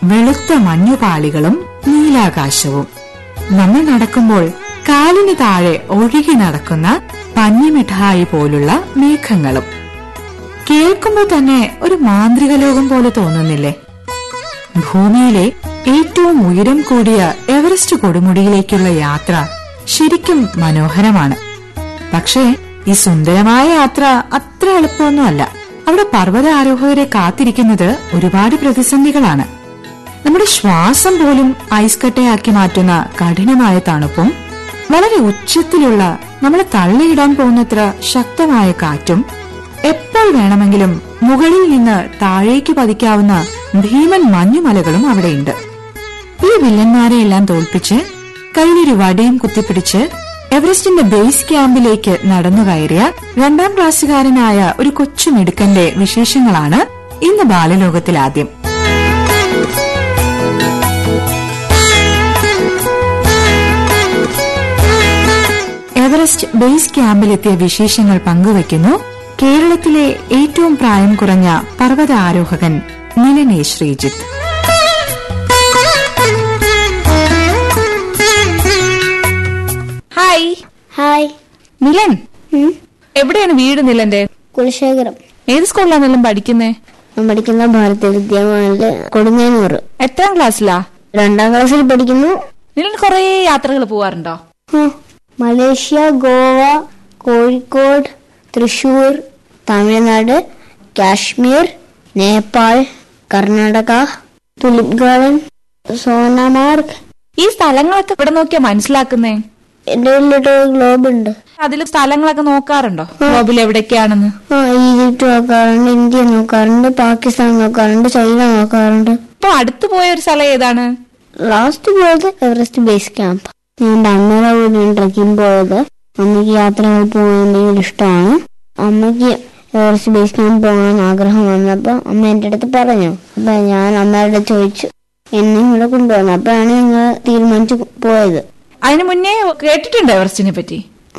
വെളുത്ത മഞ്ഞുപാളികളും നീലാകാശവും നമ്മൾ നടക്കുമ്പോൾ കാലിന് താഴെ ഒഴുകി നടക്കുന്ന പഞ്ഞിമിഠായി പോലുള്ള മേഘങ്ങളും കേൾക്കുമ്പോൾ തന്നെ ഒരു മാന്ത്രിക ലോകം പോലെ തോന്നുന്നില്ലേ ഭൂമിയിലെ ഏറ്റവും ഉയരം കൂടിയ എവറസ്റ്റ് കൊടുമുടിയിലേക്കുള്ള യാത്ര ശരിക്കും മനോഹരമാണ് പക്ഷേ ഈ സുന്ദരമായ യാത്ര അത്ര എളുപ്പമൊന്നുമല്ല അവിടെ പർവ്വത ആരോഹകരെ കാത്തിരിക്കുന്നത് ഒരുപാട് പ്രതിസന്ധികളാണ് നമ്മുടെ ശ്വാസം പോലും ഐസ് കട്ടയാക്കി മാറ്റുന്ന കഠിനമായ തണുപ്പും വളരെ ഉച്ചത്തിലുള്ള നമ്മളെ തള്ളിയിടാൻ പോകുന്നത്ര ശക്തമായ കാറ്റും എപ്പോൾ വേണമെങ്കിലും മുകളിൽ നിന്ന് താഴേക്ക് പതിക്കാവുന്ന ഭീമൻ മഞ്ഞുമലകളും അവിടെയുണ്ട് ഈ വില്ലന്മാരെ എല്ലാം തോൽപ്പിച്ച് കയ്യിലൊരു വടിയും കുത്തിപ്പിടിച്ച് എവറസ്റ്റിന്റെ ബേസ് ക്യാമ്പിലേക്ക് നടന്നു കയറിയ രണ്ടാം ക്ലാസ്സുകാരനായ ഒരു കൊച്ചു മിടുക്കന്റെ വിശേഷങ്ങളാണ് ഇന്ന് ബാലലോകത്തിൽ ആദ്യം എവറസ്റ്റ് ബേസ് ക്യാമ്പിലെത്തിയ വിശേഷങ്ങൾ പങ്കുവയ്ക്കുന്നു കേരളത്തിലെ ഏറ്റവും പ്രായം കുറഞ്ഞ പർവ്വത ആരോഹകൻ നിലനെ ശ്രീജിത്ത് ഹായ് ഹായ് നിലൻ ഉം. എവിടെയാണ് വീട് നിലന്റെ കുലശേഖരം ഏത് സ്കൂളിലാണ് നിലൻ പഠിക്കുന്നേ ഞാൻ പഠിക്കുന്ന ഭാരതീയ വിദ്യാഭവനില് കൊടുങ്ങാനൂർ എത്രാം ക്ലാസ്സിലാ രണ്ടാം ക്ലാസ്സിൽ പഠിക്കുന്നു നിലൻ കുറേ യാത്രകൾ പോവാറുണ്ടോ ഉം. Malaysia Goa Kozhikode Thrissur Tamil Nadu Kashmir Nepal Karnataka tulip garden Sonamarg ഈ സ്ഥലങ്ങളൊക്കെ ഇവിടെ നോക്കിയാ മനസ്സിലാക്കുന്നേ എന്റെ വീട്ടിലൊരു ഗ്ലോബ് ഉണ്ട് അതിൽ സ്ഥലങ്ങളൊക്കെ നോക്കാറുണ്ടോ ഗ്ലോബിൽ എവിടേക്കാണെന്ന് ആ ഈജിപ്റ്റ് നോക്കാറുണ്ട് ഇന്ത്യ നോക്കാറുണ്ട് പാകിസ്ഥാൻ നോക്കാറുണ്ട് ചൈന നോക്കാറുണ്ട് ഇപ്പൊ അടുത്ത് പോയ ഒരു സ്ഥലം ഏതാണ് ലാസ്റ്റ് പോയത് എവറസ്റ്റ് ബേസ് ക്യാമ്പ് ഞാൻ എൻ്റെ അമ്മയുടെ കൂടെ ട്രക്കിംഗ് പോയത് അമ്മയ്ക്ക് യാത്രകൾ പോകാൻ ഭയങ്കര ഇഷ്ടമാണ് അമ്മയ്ക്ക് എവറസ്റ്റ് ബേസ് ക്യാമ്പ് പോകാൻ ആഗ്രഹം വന്നപ്പോൾ അമ്മ എൻ്റെ അടുത്ത് പറഞ്ഞു അപ്പൊ ഞാൻ അമ്മയുടെ ചോദിച്ചു എന്നെ ഇവിടെ കൊണ്ടുവന്നു അപ്പോഴാണ് ഞങ്ങൾ തീരുമാനിച്ചു പോയത് അതിനു മുന്നേ കേട്ടിട്ടുണ്ടോ എവറസ്റ്റിനെ പറ്റി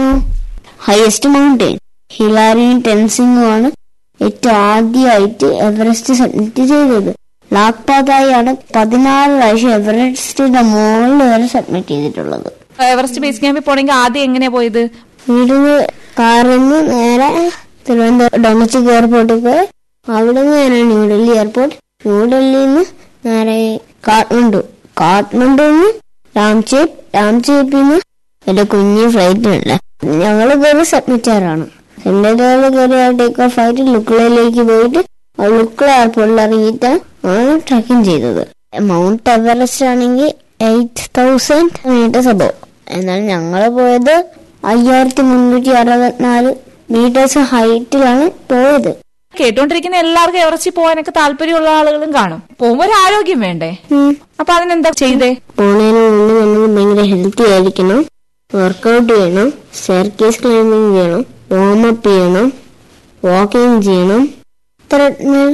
ഹയസ്റ്റ് മൗണ്ടെയിൻ ഹിലാരിയും ടെൻസിംഗുമാണ് ഏറ്റവും ആദ്യമായിട്ട് എവറസ്റ്റ് സബ്മിറ്റ് ചെയ്തത് ലാക്പാതായാണ് പതിനാറ് പ്രാവശ്യം എവറസ്റ്റിന്റെ മുകളിൽ വരെ സബ്മിറ്റ് ചെയ്തിട്ടുള്ളത് എവറസ്റ്റ് ബേസ് ക്യാമ്പിൽ പോണെങ്കിൽ ആദ്യം എങ്ങനെയാ പോയത് വീടിന് കാറിൽ നിന്ന് നേരെ തിരുവനന്തപുരം ഡൊമസ്റ്റിക് എയർപോർട്ടിൽ പോയി അവിടെ നിന്ന് നേരെ ന്യൂഡൽഹി എയർപോർട്ട് ന്യൂഡൽഹിയിൽ നിന്ന് നേരെ കാഠ്മണ്ഡു കാഠ്മണ്ഡു നിന്ന് രാംചേപ്പ് രാംചേപ്പിൽ നിന്ന് ഒരു കുഞ്ഞു ഫ്ലൈറ്റ് ഉണ്ട് ഞങ്ങൾ കയറി സബ്മിറ്റാറാണ് സെമിറ്റാറിൽ കയറി ടേക്ക് ഓഫ് ആയിട്ട് ലുക്ലയിലേക്ക് പോയിട്ട് ലുക്ല എയർപോർട്ടിൽ ഇറങ്ങിയിട്ടാണ് ആണ് ട്രക്കിംഗ് ചെയ്തത് മൗണ്ട് എവറസ്റ്റ് ആണെങ്കിൽ എയ്റ്റ് തൗസൻഡ് മീറ്റേഴ്സ് അബോ എന്നാൽ ഞങ്ങൾ പോയത് അയ്യായിരത്തി മുന്നൂറ്റി അറുപത്തിനാല് മീറ്റേഴ്സ് ഹൈറ്റിലാണ് പോയത് കേട്ടോണ്ടിരിക്കുന്ന എല്ലാവർക്കും എവറസ്റ്റിൽ പോകാനൊക്കെ താല്പര്യമുള്ള ആളുകളും കാണും പോകുമ്പോ ഒരു ആരോഗ്യം വേണ്ടേ ഉം. അപ്പൊ അതിനെന്താ ചെയ്തേ പോണതിന് മുന്നേ നമ്മൾ ഭയങ്കര ഹെൽത്തി ആയിരിക്കണം വർക്കൗട്ട് ചെയ്യണം സ്റ്റെയർകേസ് ക്ലൈമ്പിംഗ് ചെയ്യണം വാമപ്പ് ചെയ്യണം വാക്കിംഗ് ചെയ്യണം ത്രെഡ്മിൽ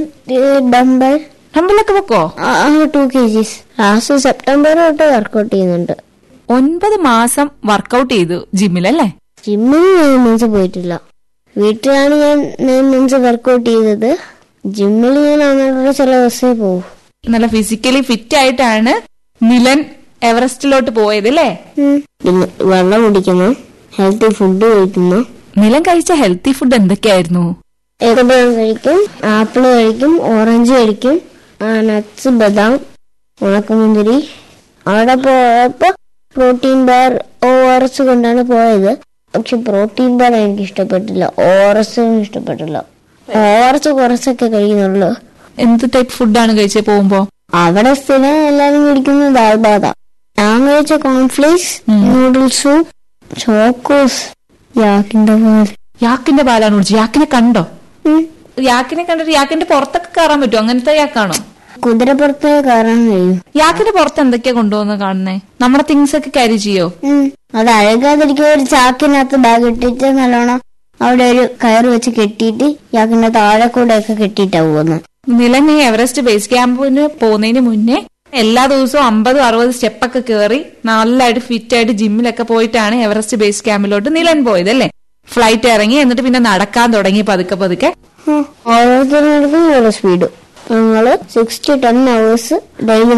ഡംബൽ ഹമ്പിലൊക്കെ വെക്കോ two K Gs last September തൊട്ട് വർക്കൗട്ട് ചെയ്യുന്നുണ്ട് ഒൻപത് മാസം വർക്കൗട്ട് ചെയ്തു ജിമ്മിലല്ലേ ജിമ്മിൽ ഞാൻ മീൻസ് പോയിട്ടില്ല വീട്ടിലാണ് ഞാൻ മീൻസ് വർക്കൗട്ട് ചെയ്തത് ജിമ്മിൽ ഞാൻ അങ്ങനെയുള്ള ചില ദിവസമേ പോകും നല്ല ഫിസിക്കലി ഫിറ്റ് ആയിട്ടാണ് നിലൻ എവറസ്റ്റിലോട്ട് പോയത് അല്ലേ ഉം. പിന്നെ വെള്ളം കുടിക്കണം ഹെൽത്തി ഫുഡ് കഴിക്കുന്നു നിലൻ കഴിച്ച ഹെൽത്തി ഫുഡ് എന്തൊക്കെയായിരുന്നു ഏകദേശം കഴിക്കും ആപ്പിൾ കഴിക്കും ഓറഞ്ച് കഴിക്കും നട്ട്സ് ബദാം ഉണക്കമുന്തിരി അവിടെ പോയപ്പോ protein bar O R S കൊണ്ടാണ് പോയത് പക്ഷെ പ്രോട്ടീൻ ബാർ എനിക്ക് ഇഷ്ടപ്പെട്ടില്ല ഓ ആർ എസ് ഇഷ്ടപ്പെട്ടില്ല ഓ ആർ എസ് കുറച്ചൊക്കെ കഴിക്കുന്നുള്ളൂ എന്ത് ടൈപ്പ് ഫുഡാണ് കഴിച്ചത് പോകുമ്പോ അവിടെ സ്ഥിരം എല്ലാരും കുടിക്കുന്നത് ദാൽ ബാധ ഞാൻ കഴിച്ച കോൺഫ്ലേക്സ് നൂഡിൽസ് സൂപ്പ് ചോക്കോസ് യാക്കിന്റെ പാൽ യാക്കിന്റെ പാലാണ് കുടിച്ചത് യാക്കിനെ കണ്ടോ ഉം. യാക്കിനെ കണ്ടിട്ട് യാക്കിന്റെ പുറത്തൊക്കെ കയറാൻ പറ്റുമോ അങ്ങനത്തെ യാക്കാണോ കുതിരപ്പുറത്ത് കയറാൻ കഴിയും യാക്കിന്റെ പുറത്ത് എന്തൊക്കെയാ കൊണ്ടുവന്ന് കാണുന്നേ നമ്മുടെ തിങ്സ് ഒക്കെ ക്യാരി ചെയ്യോ ഉം. അത് അഴുകാതിരിക്കാൻ ഒരു ചാക്കിനകത്ത് ബാഗ് ഇട്ടിട്ട് നല്ലോണം അവിടെ ഒരു കയറ് വെച്ച് കെട്ടിയിട്ട് യാക്കിന്റെ താഴെ കൂടെ ഒക്കെ കെട്ടിയിട്ടാ പോകുന്നത് നിലമേ എവറസ്റ്റ് ബേസ് ക്യാമ്പിന് പോകുന്നതിന് മുന്നേ എല്ലാ ദിവസവും അമ്പതും അറുപത് സ്റ്റെപ്പൊക്കെ കയറി നല്ലതായിട്ട് ഫിറ്റ് ആയിട്ട് ജിമ്മിലൊക്കെ പോയിട്ടാണ് എവറസ്റ്റ് ബേസ് ക്യാമ്പിലോട്ട് നിലൻ പോയത് അല്ലേ ഫ്ലൈറ്റ് ഇറങ്ങി എന്നിട്ട് പിന്നെ നടക്കാൻ തുടങ്ങി പതുക്കെ പതുക്കെ ഓരോരുത്തർക്കും ഓരോ സ്പീഡ് ഞങ്ങള് six to ten hours daily